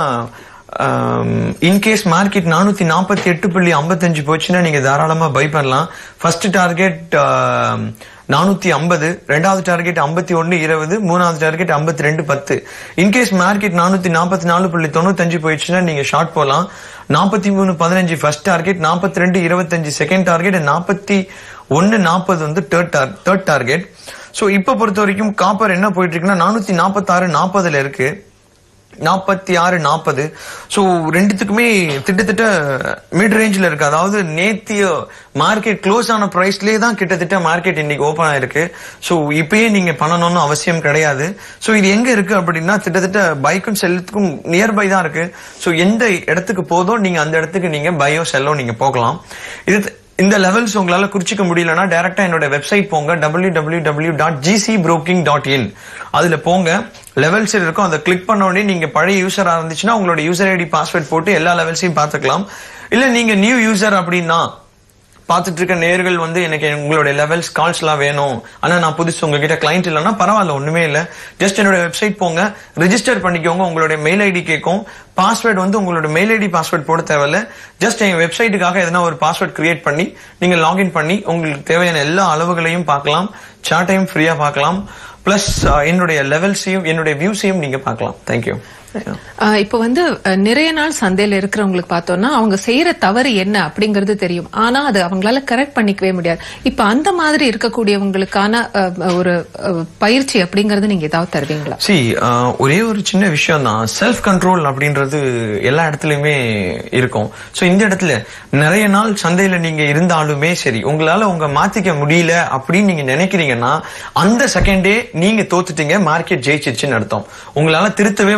இன்கேஸ் மார்க்கெட் நானூத்தி நாற்பத்தி எட்டு புள்ளி ஐம்பத்தஞ்சு போச்சுன்னா நீங்க தாராளமா பை பண்ணலாம் ஃபர்ஸ்ட் டார்கெட் நானூத்தி ஐம்பது ரெண்டாவது டார்கெட் ஐம்பத்தி ஒன்னு இருபது மூணாவது டார்கெட் ஐம்பத்தி ரெண்டு பத்து இன்கேஸ் மார்க்கெட் நானூத்தி நாற்பத்தி நாலு புள்ளி தொண்ணூத்தஞ்சு போயிடுச்சுன்னா நீங்க ஷார்ட் போலாம் நாற்பத்தி மூணு பதினஞ்சு ஃபர்ஸ்ட் டார்கெட் நாற்பத்தி ரெண்டு இருபத்தஞ்சு செகண்ட் டார்கெட் நாற்பத்தி ஒன்னு நாற்பது வந்து தேர்ட் தேர்ட் டார்கெட் சோ இப்ப பொறுத்த வரைக்கும் காப்பர் என்ன போயிட்டு இருக்குன்னா நானூத்தி நாற்பத்தாறு நாற்பதுல இருக்கு நாற்பத்தி ஆறு நாற்பது ஸோ ரெண்டுத்துக்குமே கிட்டத்தட்ட மிட் ரேஞ்சில் இருக்கு அதாவது நேத்திய மார்க்கெட் க்ளோஸ் ஆன ப்ரைஸ்லேயே தான் கிட்டத்தட்ட மார்க்கெட் இன்னைக்கு ஓப்பன் ஆயிருக்கு ஸோ இப்பயே நீங்க பண்ணணும்னு அவசியம் கிடையாது ஸோ இது எங்க இருக்கு அப்படின்னா கிட்டத்தட்ட பைக்கும் செல்லுக்கும் நியர்பை தான் இருக்கு ஸோ எந்த இடத்துக்கு போதோ நீங்க அந்த இடத்துக்கு நீங்க பையோ செல்லோ நீங்க போகலாம் இது இந்த லெவல்ஸ் உங்களால குறிச்சிக்க முடியலன்னா டைரக்டா என்னோட வெப்சைட் போங்க W W W dot GC broking dot in அதுல போங்க லெவல்ஸ் இருக்கும் அதை கிளிக் பண்ண உடனே நீங்க பழைய யூசரா இருந்துச்சுன்னா உங்களோட யூசர் ஐடி பாஸ்வேர்ட் போட்டு எல்லா லெவல்ஸையும் பார்த்துக்கலாம் இல்ல நீங்க நியூ யூசர் அப்படின்னா பார்த்துட்டு இருக்க நேர்கள் வந்து எனக்கு உங்களுடைய லெவல்ஸ் கால்ஸ் எல்லாம் வேணும் ஆனா நான் புதுசு உங்ககிட்ட கிளைண்ட் இல்லைன்னா பரவாயில்ல ஒண்ணுமே இல்ல ஜஸ்ட் என்னோட வெப்சைட் போங்க ரெஜிஸ்டர் பண்ணிக்கோங்க உங்களுடைய மெயில் ஐடி கேட்கும் பாஸ்வேர்டு வந்து உங்களோட மெயில் ஐடி பாஸ்வேர்ட் போட தேவையில்ல ஜஸ்ட் எங்க வெப்சைட்டுக்காக எதனா ஒரு பாஸ்வேர்ட் கிரியேட் பண்ணி நீங்க லாகின் பண்ணி உங்களுக்கு தேவையான எல்லா அளவுகளையும் பார்க்கலாம் சார்ட்டையும் ஃப்ரீயா பார்க்கலாம் பிளஸ் என்னுடைய லெவல்ஸையும் என்னுடைய வியூஸையும் நீங்க பார்க்கலாம் தேங்க்யூ ஆஹ் இப்போ வந்து அஹ், நிறைய நாள் சந்தையில இருக்கிறவங்களுக்கு பார்த்தோம்னா அவங்க செய்யற தவறு என்ன அப்படிங்கறது தெரியும் ஆனா அது அவங்களால கரெக்ட் பண்ணிக்கவே முடியாது இப்ப அந்த மாதிரி இருக்கக்கூடியவங்களுக்கான அஹ், ஒரு அஹ், பயிற்சி அப்படிங்கறது நீங்க ஏதாவது தருவீங்களா சி ஒரே ஒரு சின்ன விஷயம் தான் செல்ஃப் கண்ட்ரோல் அப்படின்றது எல்லா இடத்துலயுமே இருக்கும் சோ இந்த இடத்துல நிறைய நாள் சந்தையில நீங்க இருந்தாலுமே சரி உங்களால உங்க மாத்திக்க முடியல அப்படின்னு நீங்க நினைக்கிறீங்கன்னா அந்த செகண்டே நீங்க தோத்துட்டீங்க மார்க்கெட் ஜெயிச்சிருச்சுன்னு அர்த்தம் உங்களால திருத்தவே உங்களால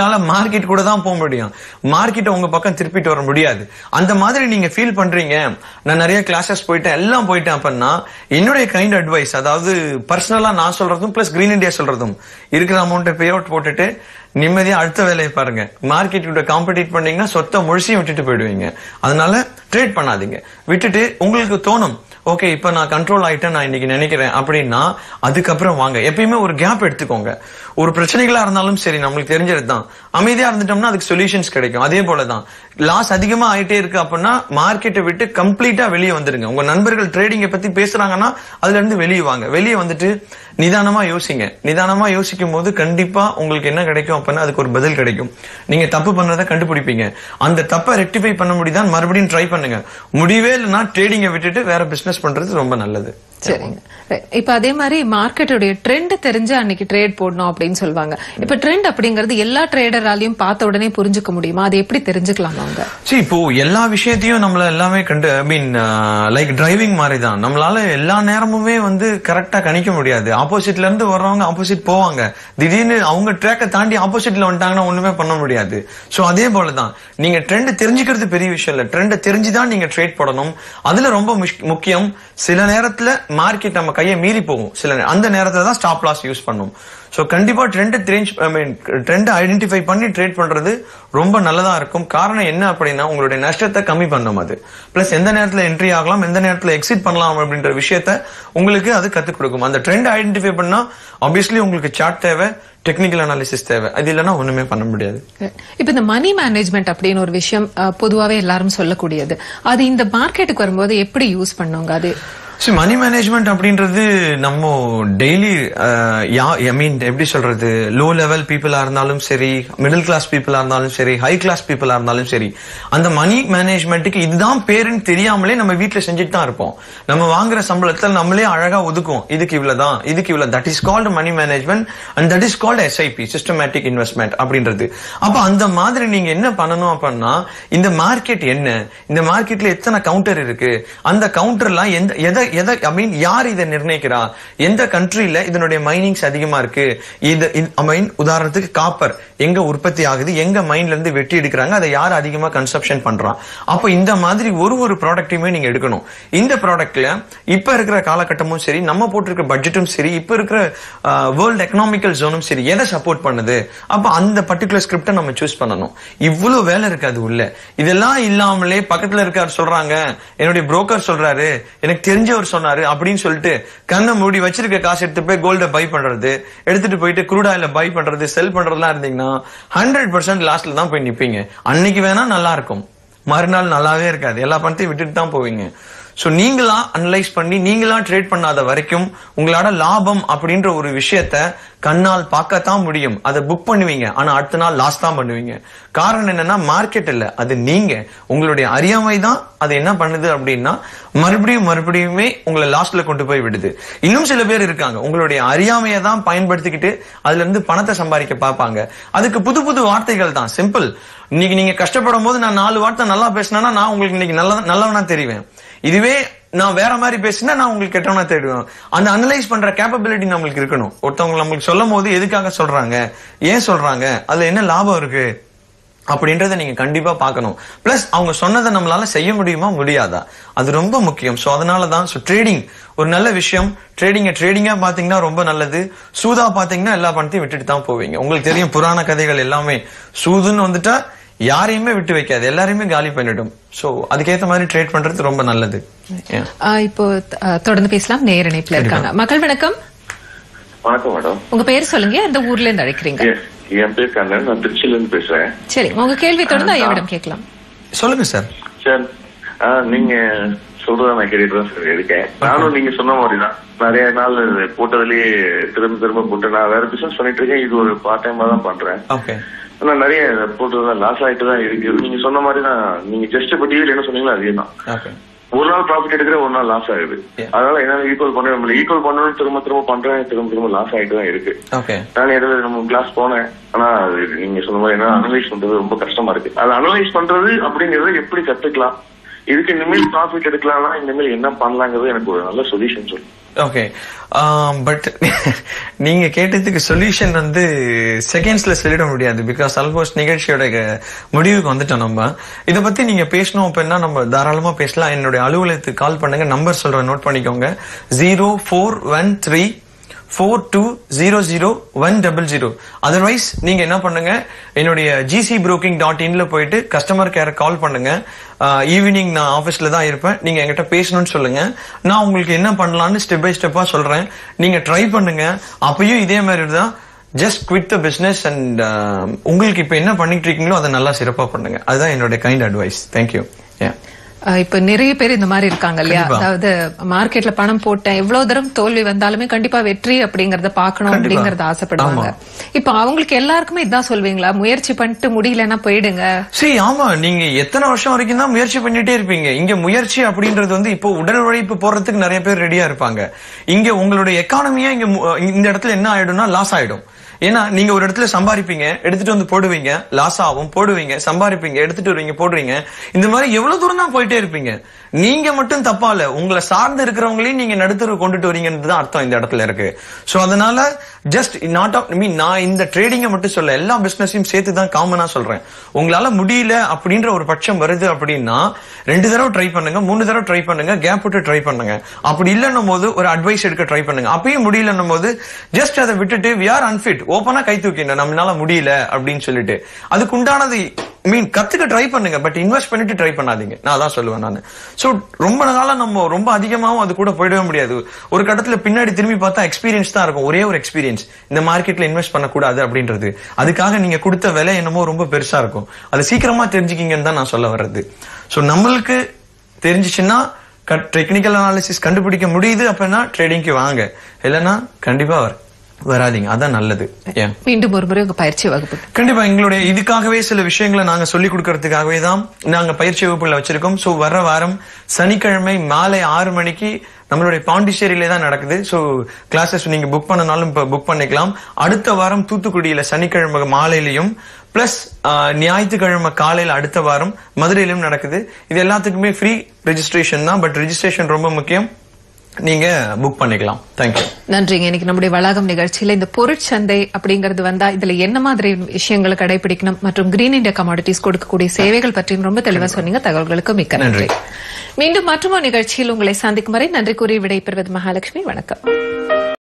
உங்களால மார்க்கெட் கூட தான் போக முடியும் மார்க்கெட்டை உங்க பக்கம் திருப்பிட்டு வர முடியாது அந்த மாதிரி நீங்க ஃபீல் பண்றீங்க நான் நிறைய கிளாஸஸ் போயிட்டேன் எல்லாம் போயிட்டேன் அப்படின்னா என்னுடைய கைண்ட் அட்வைஸ் அதாவது பர்சனலா நான் சொல்றதும் பிளஸ் கிரீன் இந்தியா சொல்றதும் இருக்கிற அமௌண்ட்டை பே அவுட் போட்டுட்டு நிம்மதியா அடுத்த வேலையை பாருங்க மார்க்கெட் கூட காம்படிட் பண்ணீங்கன்னா சொத்தை முழுசையும் விட்டுட்டு போயிடுவீங்க அதனால ட்ரேட் பண்ணாதீங்க விட்டுட்டு உங்களுக்கு தோணும் ஓகே இப்ப நான் கண்ட்ரோல் ஆயிட்டேன் நான் இன்னைக்கு நினைக்கிறேன் அப்படின்னா அதுக்கப்புறம் வாங்க எப்பயுமே ஒரு கேப் எடுத்துக்கோங்க ஒரு பிரச்சனைகளா இருந்தாலும் சரி நம்மளுக்கு தெரிஞ்சது தான் அமைதியா இருந்துட்டோம்னா அதுக்கு சொல்யூஷன்ஸ் கிடைக்கும் அதே போலதான் லாஸ் அதிகமா ஆயிட்டே இருக்கு அப்படின்னா மார்க்கெட்டை விட்டு கம்ப்ளீட்டா வெளியே வந்துருங்க உங்க நண்பர்கள் ட்ரேடிங்கை பத்தி பேசுறாங்கன்னா அதுல இருந்து வெளியே வாங்க வெளியே வந்துட்டு நிதானமா யோசிங்க நிதானமா யோசிக்கும் போது கண்டிப்பா உங்களுக்கு என்ன கிடைக்கும் அப்படின்னா அதுக்கு ஒரு பதில் கிடைக்கும் நீங்க தப்பு பண்ணதை கண்டுபிடிப்பீங்க அந்த தப்பை ரெக்டிஃபை பண்ண முடியுதான் மறுபடியும் ட்ரை பண்ணுங்க முடியவே இல்லைன்னா ட்ரேடிங்கை விட்டுட்டு வேற பிசினஸ் பண்றது ரொம்ப நல்லது சரிங்க Right. இப்ப அதே மாதிரி மார்க்கெட்டுடைய ட்ரெண்ட் தெரிஞ்சு அன்னைக்கு ட்ரேட் போடணும் அப்படின்னு சொல்லுவாங்க இப்ப ட்ரெண்ட் அப்படிங்கறது எல்லா ட்ரேடராலையும் பார்த்த உடனே புரிஞ்சுக்க முடியுமா அதை எப்படி தெரிஞ்சுக்கலாமா அவங்க சரி இப்போ எல்லா விஷயத்தையும் நம்மள எல்லாமே கண்டு ஐ மீன் லைக் டிரைவிங் மாதிரி தான் நம்மளால எல்லா நேரமுமே வந்து கரெக்டா கணிக்க முடியாது ஆப்போசிட்ல இருந்து வர்றவங்க ஆப்போசிட் போவாங்க திடீர்னு அவங்க ட்ராக்கை தாண்டி ஆப்போசிட்ல வந்துட்டாங்கன்னா ஒண்ணுமே பண்ண முடியாது சோ அதே போலதான் நீங்க ட்ரெண்ட் தெரிஞ்சுக்கிறது பெரிய விஷயம் இல்ல ட்ரெண்ட் தெரிஞ்சுதான் நீங்க ட்ரேட் போடணும் அதுல ரொம்ப முஷ்- முக்கியம் சில நேரத்துல மார்க்கெட் நம்ம கையை மீறி போகும் சில நே- அந்த நேரத்துல தான் ஸ்டாப் லாஸ் யூஸ் பண்ணும் சோ கண்டிப்பா ட்ரெண்ட் தெரிஞ்சு ஐ மீன் ட்ரெண்ட் ஐடென்டிஃபை பண்ணி ட்ரேட் பண்றது ரொம்ப நல்லதா இருக்கும் காரணம் என்ன அப்படின்னா உங்களுடைய நஷ்டத்தை கம்மி பண்ணும் அது பிளஸ் எந்த நேரத்துல என்ட்ரி ஆகலாம் எந்த நேரத்துல எக்ஸிட் பண்ணலாம் அப்படின்ற விஷயத்த உங்களுக்கு அது கத்துக் கொடுக்கும் அந்த ட்ரெண்ட் ஐடென்டிஃபை பண்ணா ஆப்வியஸ்லி உங்களுக்கு சார்ட் தேவை டெக்னிக்கல் அனாலிசிஸ் தேவை அது இல்லைன்னா ஒண்ணுமே பண்ண முடியாது இப்ப இந்த மணி மேனேஜ்மெண்ட் அப்படின்னு ஒரு விஷயம் அஹ், பொதுவாவே எல்லாரும் சொல்லக்கூடியது அது இந்த மார்க்கெட்டுக்கு வரும்போது எப்படி யூஸ் பண்ணுங்க அது சி மணி மேனேஜ்மெண்ட் அப்படின்றது நம்ம டெய்லி ஐ மீன் எப்படி சொல்றது லோ லெவல் பீப்புளா இருந்தாலும் சரி மிடில் கிளாஸ் பீப்புளா இருந்தாலும் சரி ஹை கிளாஸ் பீப்புளா இருந்தாலும் சரி அந்த மணி மேனேஜ்மெண்ட்டுக்கு இதுதான் பேருன்னு தெரியாமலே நம்ம வீட்ல செஞ்சுட்டு தான் இருப்போம் நம்ம வாங்குற சம்பளத்துல நம்மளே அழகா ஒதுக்குவோம் இதுக்கு இவ்வளவுதான் இதுக்கு இவ்வளவு that is called money management and that is called SIP systematic investment அப்படின்றது அப்ப அந்த மாதிரி நீங்க என்ன பண்ணணும் அப்படின்னா இந்த மார்க்கெட் என்ன இந்த மார்க்கெட்ல எத்தனை கவுண்டர் இருக்கு அந்த கவுண்டர்லாம் எந்த எதை எதை ஐ மீன் யார் இதை நிர்ணயிக்கிறா எந்த கண்ட்ரில இதனுடைய மைனிங்ஸ் அதிகமா இருக்கு இது ஐ மீன் உதாரணத்துக்கு காப்பர் எங்க உற்பத்தி ஆகுது எங்க மைன்ல இருந்து வெட்டி எடுக்கிறாங்க அதை யார் அதிகமா கன்சப்ஷன் பண்றான் அப்போ இந்த மாதிரி ஒரு ஒரு ப்ராடக்ட்டையுமே நீங்க எடுக்கணும் இந்த ப்ராடக்ட்ல இப்ப இருக்கிற காலகட்டமும் சரி நம்ம போட்டிருக்க பட்ஜெட்டும் சரி இப்ப இருக்கிற வேர்ல்ட் எக்கனாமிக்கல் ஜோனும் சரி எதை சப்போர்ட் பண்ணுது அப்ப அந்த பர்டிகுலர் ஸ்கிரிப்டை நம்ம சூஸ் பண்ணணும் இவ்வளவு வேலை இருக்கு அது உள்ள இதெல்லாம் இல்லாமலே பக்கத்துல இருக்கார் சொல்றாங்க என்னுடைய புரோக்கர் சொல்றாரு எனக்கு தெரிஞ்சவர் சொன்னாரு அப்படின்னு சொல்லிட்டு கண்ணை மூடி வச்சிருக்க காசு எடுத்து போய் கோல்ட பை பண்றது எடுத்துட்டு போயிட்டு crude oil பை பண்றது செல் பண்றதுலாம் இருந்தீங்கன்னா ஹண்ட்ரட் பர்சன்ட் லாஸ்ட்ல தான் போய் நிப்பீங்க அன்னைக்கு வேணா நல்லா இருக்கும் மறுநாள் நல்லாவே இருக்காது எல்லா பணத்தையும் விட்டுட்டு தான் போவீங்க சோ நீங்களா அனலைஸ் பண்ணி நீங்களா ட்ரேட் பண்ணாத வரைக்கும் உங்களால லாபம் அப்படின்ற ஒரு விஷயத்த கண்ணால் பார்க்கத்தான் முடியும் அதை புக் பண்ணுவீங்க ஆனா அடுத்த நாள் லாஸ் தான் பண்ணுவீங்க காரணம் என்னன்னா மார்க்கெட் இல்ல அது நீங்க உங்களுடைய அறியாமை தான் அது என்ன பண்ணுது அப்படின்னா மறுபடியும் மறுபடியுமே உங்களை லாஸ்ட்ல கொண்டு போய் விடுது இன்னும் சில பேர் இருக்காங்க உங்களுடைய அறியாமையை தான் பயன்படுத்திக்கிட்டு அதுல இருந்து பணத்தை சம்பாதிக்க பார்ப்பாங்க அதுக்கு புது புது வார்த்தைகள் தான் சிம்பிள் இன்னைக்கு நீங்க கஷ்டப்படும் போது நான் நாலு வார்த்தை நல்லா பேசினா நான் உங்களுக்கு இன்னைக்கு நல்ல நல்லவனா தெரிவேன் இதுவே நான் வேற மாதிரி பேசினா நான் உங்களுக்கு கெட்டவனா தேடுவேன் அந்த அனலைஸ் பண்ற கேப்பபிலிட்டி நம்மளுக்கு இருக்கணும் ஒருத்தவங்க நம்மளுக்கு சொல்லும் போது எதுக்காக சொல்றாங்க ஏன் சொல்றாங்க அதுல என்ன லாபம் இருக்கு அப்படின்றத நீங்க கண்டிப்பா பார்க்கணும் பிளஸ் அவங்க சொன்னதை நம்மளால செய்ய முடியுமா முடியாதா அது ரொம்ப முக்கியம் சோ அதனால தான் ஸோ ட்ரேடிங் ஒரு நல்ல விஷயம் ட்ரேடிங்க ட்ரேடிங்கா பாத்தீங்கன்னா ரொம்ப நல்லது சூதா பாத்தீங்கன்னா எல்லா பணத்தையும் விட்டுட்டு தான் போவீங்க உங்களுக்கு தெரியும் புராண கதைகள் எல்லாமே சூதுன்னு வந்துட்டா யாரையுமே விட்டு வைக்காது எல்லாரையுமே காலி பண்ணிடும் சோ அதுக்கேத்த மாதிரி ட்ரேட் பண்றது ரொம்ப நல்லது Yeah. அஹ், இப்போ அஹ், தொடர்ந்து பேசலாம் நேர் இணைப்புல இருக்காங்க மக்கள் வணக்கம் வணக்கம் மேடம் உங்க பேர் சொல்லுங்க எந்த ஊர்ல இருந்து அழைக்கிறீங்க என் பேர் கண்ணன் நான் திருச்சியில இருந்து பேசுறேன் சரி உங்க கேள்வி தொடர்ந்து ஐயாவிடம் கேட்கலாம் சொல்லுங்க சார் சார் ஆ, நீங்க சொல்றத நான் கேட்டுட்டு தான் சார் இருக்கேன் நானும் நீங்க சொன்ன மாதிரி தான் நிறைய நாள் போட்டதுலயே திரும்ப திரும்ப போட்டு நான் வேற பிசினஸ் பண்ணிட்டு இருக்கேன் இது ஒரு பார்ட் டைமா தான் பண்றேன் ஓகே ஆனா நிறைய போட்டுதான் லாஸ் ஆயிட்டு தான் இருக்கு நீங்க சொன்ன மாதிரி தான் நீங்க ஜஸ்ட் இப்ப டிவில என்ன சொன்னீங்களோ அதே தான் ஓகே ஒரு நாள் ப்ராஃபிட் எடுக்கிற ஒரு நாள் லாஸ் ஆகுது Yeah. அதனால என்னால ஈக்குவல் பண்ண முடியல ஈக்குவல் பண்ணணும் திரும்ப திரும்ப பண்றேன் திரும்ப திரும்ப லாஸ் ஆயிட்டு தான் இருக்கு ஓகே நான் இடையில நம்ம கிளாஸ் போனேன் ஆனா அது நீங்க சொன்ன மாதிரி என்ன அனலைஸ் பண்றது ரொம்ப கஷ்டமா இருக்கு அது அனலைஸ் பண்றது அப்படிங்கறது எப்படி கத்துக்கலாம் இதுக்கு இனிமேல் ப்ராஃபிட் எடுக்கலாம்னா இனிமேல் என்ன பண்ணலாங்கிறது எனக்கு ஒரு நல்ல சொல்யூஷன் சொல்லு ஓகே பட் நீங்க கேட்டதுக்கு சொல்யூஷன் வந்து செகண்ட்ஸ்ல சொல்லிட முடியாது பிகாஸ் ஆல்மோஸ்ட் நிகழ்ச்சியோட முடிவுக்கு வந்துட்டோம் நம்ம இத பத்தி நீங்க பேசணும் அப்படின்னா நம்ம தாராளமா பேசலாம் என்னுடைய அலுவலகத்துக்கு கால் பண்ணுங்க நம்பர் சொல்றேன் நோட் பண்ணிக்கோங்க zero four one three four two zero zero one double zero otherwise நீங்க என்ன பண்ணுங்க என்னுடைய ஜிசி புரோக்கிங் டாட் இன்ல போயிட்டு கஸ்டமர் கேர் கால் பண்ணுங்க ஈவினிங் நான் ஆபீஸ்ல தான் இருப்பேன் நீங்க என்கிட்ட பேசணும்னு சொல்லுங்க நான் உங்களுக்கு என்ன பண்ணலாம்னு ஸ்டெப் பை ஸ்டெப்பா சொல்றேன் நீங்க ட்ரை பண்ணுங்க அப்பயும் இதே மாதிரி தான் just quit the business and உங்களுக்கு இப்ப என்ன பண்ணிட்டு இருக்கீங்களோ அதை நல்லா சிறப்பா பண்ணுங்க அதுதான் என்னுடைய கைண்ட் அட்வைஸ் தேங்க்யூ ஏ அஹ் இப்ப நிறைய பேர் இந்த மாதிரி இருக்காங்க இல்லையா கண்டிப்பா. அதாவது மார்க்கெட்ல பணம் போட்டேன் எவ்வளவு தரம் தோல்வி வந்தாலுமே கண்டிப்பா வெற்றி அப்படிங்கறத பாக்கணும் கண்டிப்பா. அப்படிங்கறத ஆசைப்படுவாங்க ஆமா. இப்ப அவங்களுக்கு எல்லாருக்குமே இதான் சொல்வீங்களா முயற்சி பண்ணிட்டு முடியலன்னா போயிடுங்க சரி ஆமா நீங்க எத்தனை வருஷம் வரைக்கும் தான் முயற்சி பண்ணிட்டே இருப்பீங்க இங்க முயற்சி அப்படின்றது வந்து இப்போ உடல் உழைப்பு போறதுக்கு நிறைய பேர் ரெடியா இருப்பாங்க இங்க உங்களுடைய எக்கானமியா இங்க மு- இந்த இடத்துல என்ன ஆயிடும்னா லாஸ் ஆயிடும் ஏன்னா நீங்க ஒரு இடத்துல சம்பாதிப்பீங்க எடுத்துட்டு வந்து போடுவீங்க லாஸ் ஆகும் போடுவீங்க சம்பாதிப்பீங்க எடுத்துட்டு வருவீங்க போடுவீங்க இந்த மாதிரி எவ்வளவு தூரம் தான் போயிட்டே இருப்பீங்க நீங்க மட்டும் தப்பா இல்ல உங்களை சார்ந்து இருக்கிறவங்களையும் நீங்க நடுத்தர கொண்டுட்டு வரீங்கன்றது தான் அர்த்தம் இந்த இடத்துல இருக்கு சோ அதனால ஜஸ்ட் நாட் ஐ மீன் நான் இந்த ட்ரேடிங்கை மட்டும் சொல்ல எல்லா பிசினஸையும் சேர்த்து தான் காமனா சொல்றேன் உங்களால முடியல அப்படின்ற ஒரு பட்சம் வருது அப்படின்னா ரெண்டு தடவை ட்ரை பண்ணுங்க மூணு தடவை ட்ரை பண்ணுங்க கேப் விட்டு ட்ரை பண்ணுங்க அப்படி இல்லைன்னும் போது ஒரு அட்வைஸ் எடுக்க ட்ரை பண்ணுங்க அப்பயும் முடியலன்னும் போது ஜஸ்ட் அதை விட்டுட்டு வி ஆர் அன்ஃபிட் ஓப்பனா கை தூக்கிங்க நம்மளால முடியல அப்படின்னு சொல்லிட்டு அதுக்கு உண்டானது மீன் கத்துக்க ட்ரை பண்ணுங்க பட் இன்வெஸ்ட் பண்ணிட்டு ட்ரை பண்ணாதீங்க நான் அதான் சொல்லுவேன் நான் சோ ரொம்ப நாளா நம்ம ரொம்ப அதிகமாவும் அது கூட போயிடவே முடியாது ஒரு கட்டத்துல பின்னாடி திரும்பி பார்த்தா எக்ஸ்பீரியன்ஸ் தான் இருக்கும் ஒரே ஒரு எக்ஸ்பீரியன்ஸ் இந்த மார்க்கெட்ல இன்வெஸ்ட் பண்ணக்கூடாது அப்படின்றது அதுக்காக நீங்க கொடுத்த விலை என்னமோ ரொம்ப பெருசா இருக்கும் அது சீக்கிரமா தெரிஞ்சுக்கிங்கன்னு தான் நான் சொல்ல வர்றது சோ நம்மளுக்கு தெரிஞ்சிச்சுன்னா டெக்னிக்கல் அனாலிசிஸ் கண்டுபிடிக்க முடியுது அப்படின்னா ட்ரேடிங்க்கு வாங்க இல்லைன்னா கண்டிப்பா வர வராதீங்க அதான் நல்லது ஏன் மீண்டும் ஒரு முறை உங்க பயிற்சி வகுப்பு கண்டிப்பா எங்களுடைய இதுக்காகவே சில விஷயங்களை நாங்க சொல்லி கொடுக்கறதுக்காகவே தான் நாங்க பயிற்சி வகுப்புல வச்சிருக்கோம் சோ வர்ற வாரம் சனிக்கிழமை மாலை ஆறு மணிக்கு நம்மளுடைய பாண்டிச்சேரியிலே தான் நடக்குது சோ கிளாஸஸ் நீங்க புக் பண்ணனாலும் இப்ப புக் பண்ணிக்கலாம் அடுத்த வாரம் தூத்துக்குடியில சனிக்கிழமை மாலையிலையும் பிளஸ் ஞாயிற்றுக்கிழமை காலையில அடுத்த வாரம் மதுரையிலும் நடக்குது இது எல்லாத்துக்குமே ஃப்ரீ ரெஜிஸ்ட்ரேஷன் தான் பட் ரெஜிஸ்ட்ரேஷன் ரொம்ப முக்கியம் நீங்க புக் பண்ணிக்கலாம் தேங்க்யூ நன்றிங்க இன்னைக்கு நம்முடைய வளாகம் நிகழ்ச்சியில இந்த பொருட்சந்தை அப்படிங்கிறது வந்தா இதுல என்ன மாதிரி விஷயங்களை கடைபிடிக்கணும் மற்றும் கிரீன் இந்தியா கமாடிட்டிஸ் கொடுக்கக்கூடிய சேவைகள் பற்றியும் ரொம்ப தெளிவா சொன்னீங்க தகவல்களுக்கு மிக்க நன்றி நன்றி. மீண்டும் மற்றொரு நிகழ்ச்சியில் உங்களை சந்திக்கும் வரை நன்றி கூறி விடைபெறுவது மகாலட்சுமி வணக்கம்